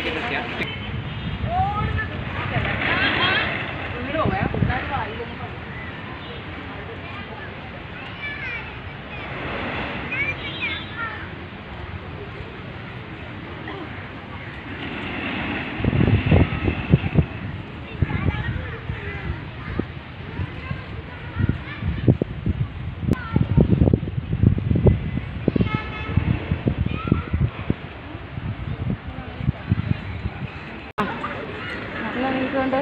നല്ല നീക്കുണ്ട്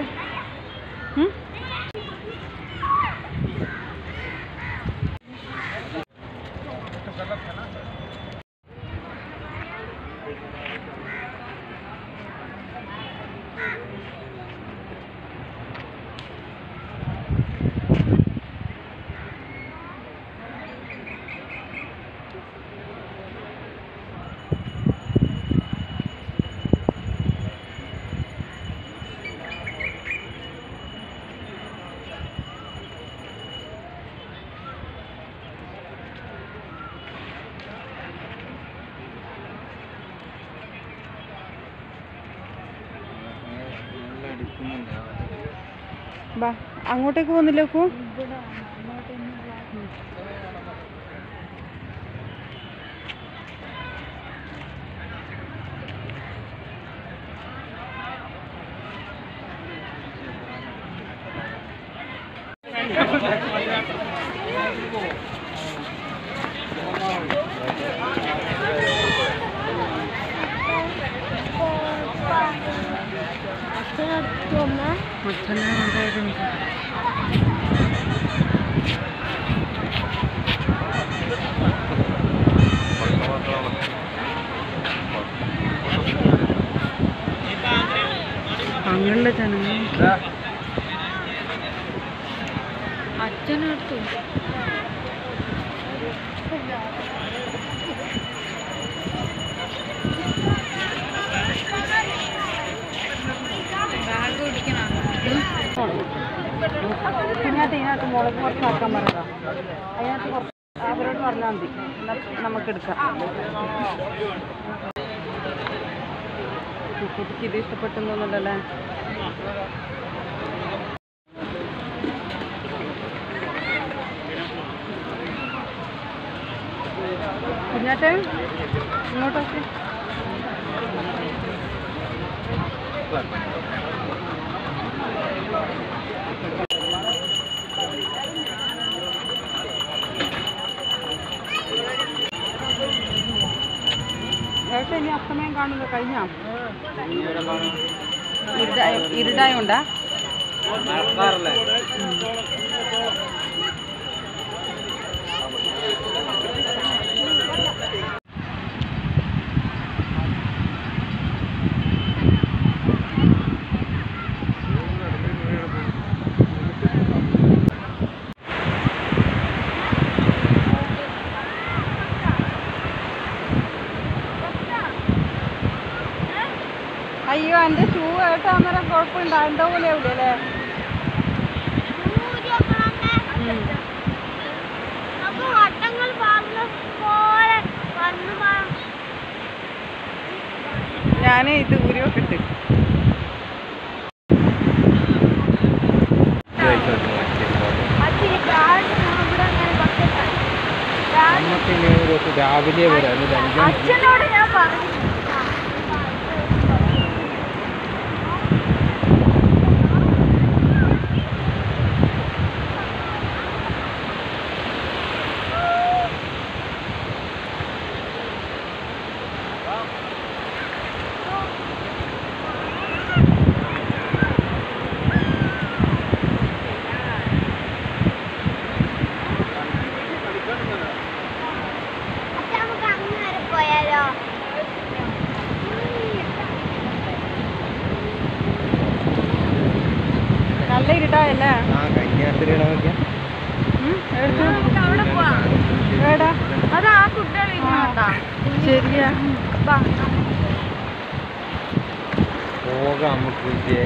ബാ അങ്ങോട്ടേക്ക് പോകുന്നില്ല നോക്കൂ മറ്റന്നാ ഉണ്ടായിരുന്നു അങ്ങനെയുള്ള ജനങ്ങൾ അച്ഛനടുത്തു ഇതിനകത്ത് ഇതിനകത്ത് മുളക് കുറച്ച് ആക്കാൻ പറഞ്ഞതാ അതിനകത്ത് കുറച്ച് അവരോട് പറഞ്ഞാൽ മതി എന്നാ നമുക്ക് എടുക്കാം കുട്ടിക്ക് ഇത് ഇഷ്ടപ്പെട്ടൊന്നുമില്ലല്ലേ കുഞ്ഞാട്ടെ ഇങ്ങോട്ടൊക്കെ ഏട്ടാ ഇനി അസ്തമയം കാണുന്നത് കഴിഞ്ഞാ ഇരുടായ ഇരുടായോണ്ടാ അയ്യോ എൻ്റെ ഷൂ ഏട്ടാ അന്നേരം കുഴപ്പമുണ്ടോ എന്തോ പോലെ ആവില്ലേ അല്ലേ ഉം. അപ്പൊ വട്ടങ്ങൾ പറഞ്ഞ പോലെ വന്നു ഞാൻ ഇത് ഊരി വെക്കട്ട് അച്ഛന് കാട് ഇവിടെ അങ്ങനെ ബക്കറ്റാണ്. രാവിലെ വരാം എന്നിട്ട് അഞ്ച് അച്ഛനോട് ഞാൻ പറഞ്ഞു അച്ഛാ നമുക്ക് അങ്ങ് വരെ പോയാലോ നല്ല ഇരുട്ടായല്ലേ ആ കഴിഞ്ഞ രാത്രിയുടെ നോക്കിയാ ഉം, എടുത്ത്. അവിടെ പോവാം എടാ അതാ ആ കുട്ടികൾ ഇരുന്നോണ്ടാ ശരിയാ പോകാം നമുക്ക് വിജയ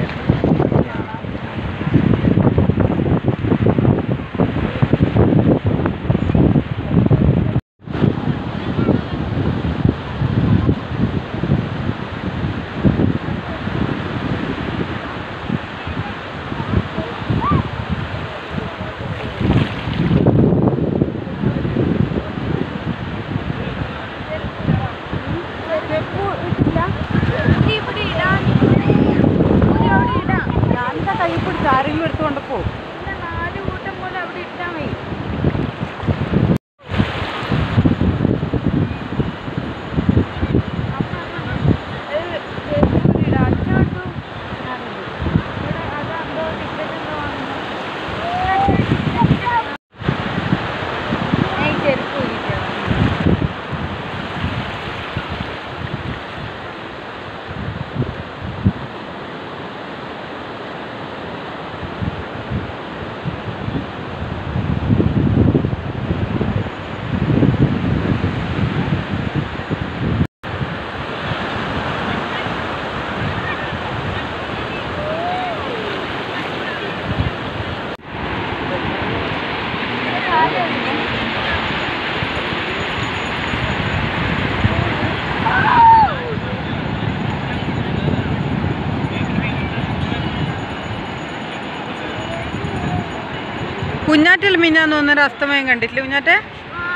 നിങ്ങളെല്ലാം മിന്നാന്ന് തോന്നുന്ന അസ്തമയം കണ്ടിട്ടില്ല കുഞ്ഞാറ്റെ ആ.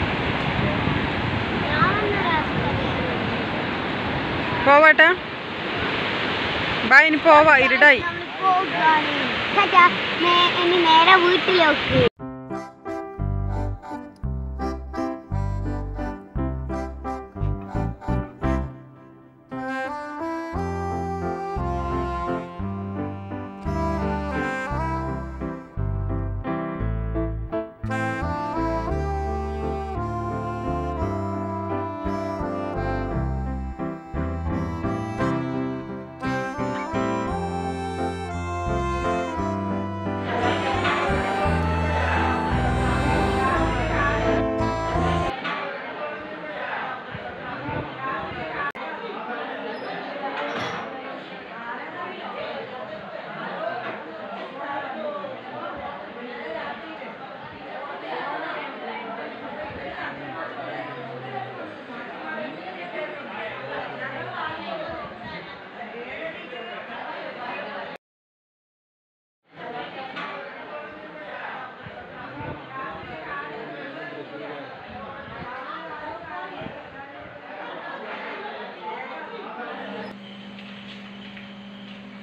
ഞാനൊന്നും രസമില്ല. പോവാട്ടാ ബാ ഇനി പോവാ ഇരുടായി നമ്മള് പോകാണ്. ടാറ്റാ. നേ- ഇനി നേരെ വീട്ടിലേക്ക്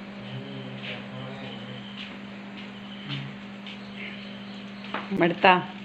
മടുത്താ